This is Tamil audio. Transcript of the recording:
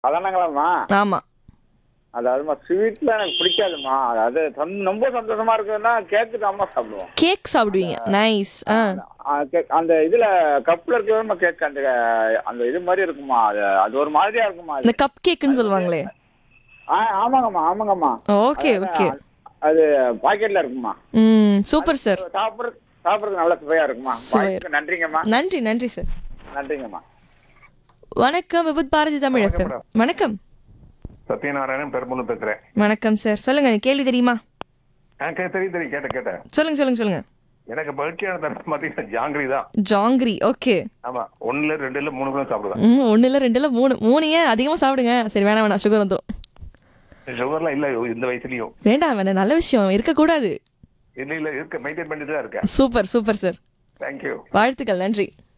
கல்யாணங்களாம்மா ஆமாம் அதாவதுமா ஸ்வீட்ல எனக்கு பிடிக்காதுமா அதாவது சந்~ ரொம்ப சந்தோஷமா இருக்குதுன்னா கேக்கு தான்மா சாப்பிடுவோம் கேக் சாப்பிடுவீங்க நைஸ் ஆ ஆ, கேக் அந்த இதுல கப்ல இருக்கிறதுமா கேக் அந்த அந்த இது மாதிரி இருக்குமா அது அது ஒரு மாதிரியா இருக்குமா அது இந்த கப் கேக்குன்னு சொல்லுவாங்களே ஆ ஆமாங்கம்மா ஆமாங்கம்மா ஓகே ஓகே அது பாக்கெட்ல இருக்குமா ம் சூப்பர் சார் சாப்பிட்றது சாப்பிட்றது நல்ல சுவையா இருக்குமா சுவையா வாய்ப்புக்கு நன்றிங்கம்மா நன்றி நன்றி சார் நன்றிங்கம்மா வணக்கம் விபுத் பாரதி தமிழ் எஃப்எம் வணக்கம் சத்யநாராயணன் பெரும்பலூர் பேசுறேன் வணக்கம் சார் சொல்லுங்க கேள்வி தெரியுமா ஆ, கே- தெரியும் தெரியும் கேட்டேன் கேட்டேன் சொல்லுங்க சொல்லுங்க சொல்லுங்க எனக்கு மகிழ்ச்சியான தருணம் பார்த்தீங்கன்னா ஜாங்கிரி தான் ஜாங்கிரி ஓகே ஆமா ஒண்ணுல ரெண்டுல மூணு கூட சாப்பிடுவேன் ம் ஒன்று இல்லை ரெண்டு இல்லை மூணு மூணு ஏன் அதிகமாக சாப்பிடுங்க சரி வேணாம் வேணாம் சுகர் வந்துடும் சுகர்லாம் இல்ல இந்த வயசுலயும் வேண்டாம் வேண்டாம் நல்ல விஷயம் இருக்கக்கூடாது இல்ல இல்ல இருக்க மெயின்டைன் பண்ணிட்டு தான் இருக்கேன் சூப்பர் சூப்பர் சார் தேங்க்யூ வாழ்த்துக்கள் நன்றி